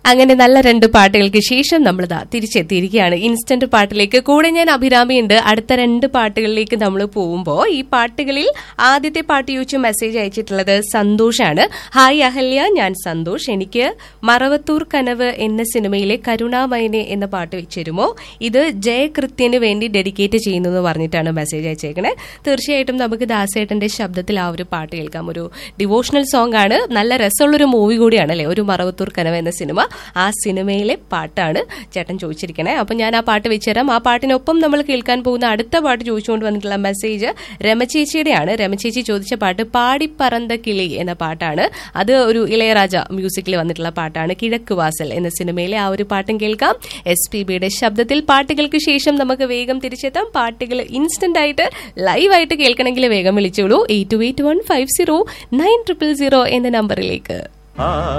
അങ്ങനെ നല്ല രണ്ട് പാട്ടുകൾക്ക് ശേഷം നമ്മൾ ദാ തിരിച്ചെത്തിയിരിക്കുകയാണ് ഇൻസ്റ്റന്റ് പാട്ടിലേക്ക് കൂടെ ഞാൻ അഭിരാമിയുണ്ട് അടുത്ത രണ്ട് പാട്ടുകളിലേക്ക് നമ്മൾ പോകുമ്പോൾ ഈ പാട്ടുകളിൽ ആദ്യത്തെ പാട്ട് ചോദിച്ച് മെസ്സേജ് അയച്ചിട്ടുള്ളത് സന്തോഷാണ് ഹായ് അഹല്യ ഞാൻ സന്തോഷ് എനിക്ക് മറവത്തൂർ കനവ് എന്ന സിനിമയിലെ കരുണാമയനെ എന്ന പാട്ട് വെച്ചിരുമോ ഇത് ജയകൃത്യന് വേണ്ടി ഡെഡിക്കേറ്റ് ചെയ്യുന്നു എന്ന് പറഞ്ഞിട്ടാണ് മെസ്സേജ് അയച്ചേക്കണേ തീർച്ചയായിട്ടും നമുക്ക് ദാസേട്ടന്റെ ശബ്ദത്തിൽ ആ ഒരു പാട്ട് കേൾക്കാം ഒരു ഡിവോഷണൽ സോങ് ആണ് നല്ല രസമുള്ളൊരു മൂവി കൂടിയാണ് അല്ലേ ഒരു മറവത്തൂർ കനവ് എന്ന സിനിമ ആ സിനിമയിലെ പാട്ടാണ് ചേട്ടൻ ചോദിച്ചിരിക്കണേ അപ്പൊ ഞാൻ ആ പാട്ട് വെച്ചുതരാം ആ പാട്ടിനൊപ്പം നമ്മൾ കേൾക്കാൻ പോകുന്ന അടുത്ത പാട്ട് ചോദിച്ചുകൊണ്ട് വന്നിട്ടുള്ള മെസ്സേജ് രമചേച്ചിയുടെയാണ് രമചേച്ചി ചോദിച്ച പാട്ട് പാടിപ്പറந்த കിളി എന്ന പാട്ടാണ് അത് ഒരു ഇളയരാജ മ്യൂസിക്കിൽ വന്നിട്ടുള്ള പാട്ടാണ് കിഴക്ക് വാസൽ എന്ന സിനിമയിലെ ആ ഒരു പാട്ടും കേൾക്കാം എസ് പി ബിയുടെ ശബ്ദത്തിൽ പാട്ടുകൾക്ക് ശേഷം നമുക്ക് വേഗം തിരിച്ചെത്താം പാട്ടുകൾ ഇൻസ്റ്റന്റ് ആയിട്ട് ലൈവായിട്ട് കേൾക്കണമെങ്കിൽ വേഗം വിളിച്ചോളൂ eight two eight one five zero nine triple zero എന്ന നമ്പറിലേക്ക് ആ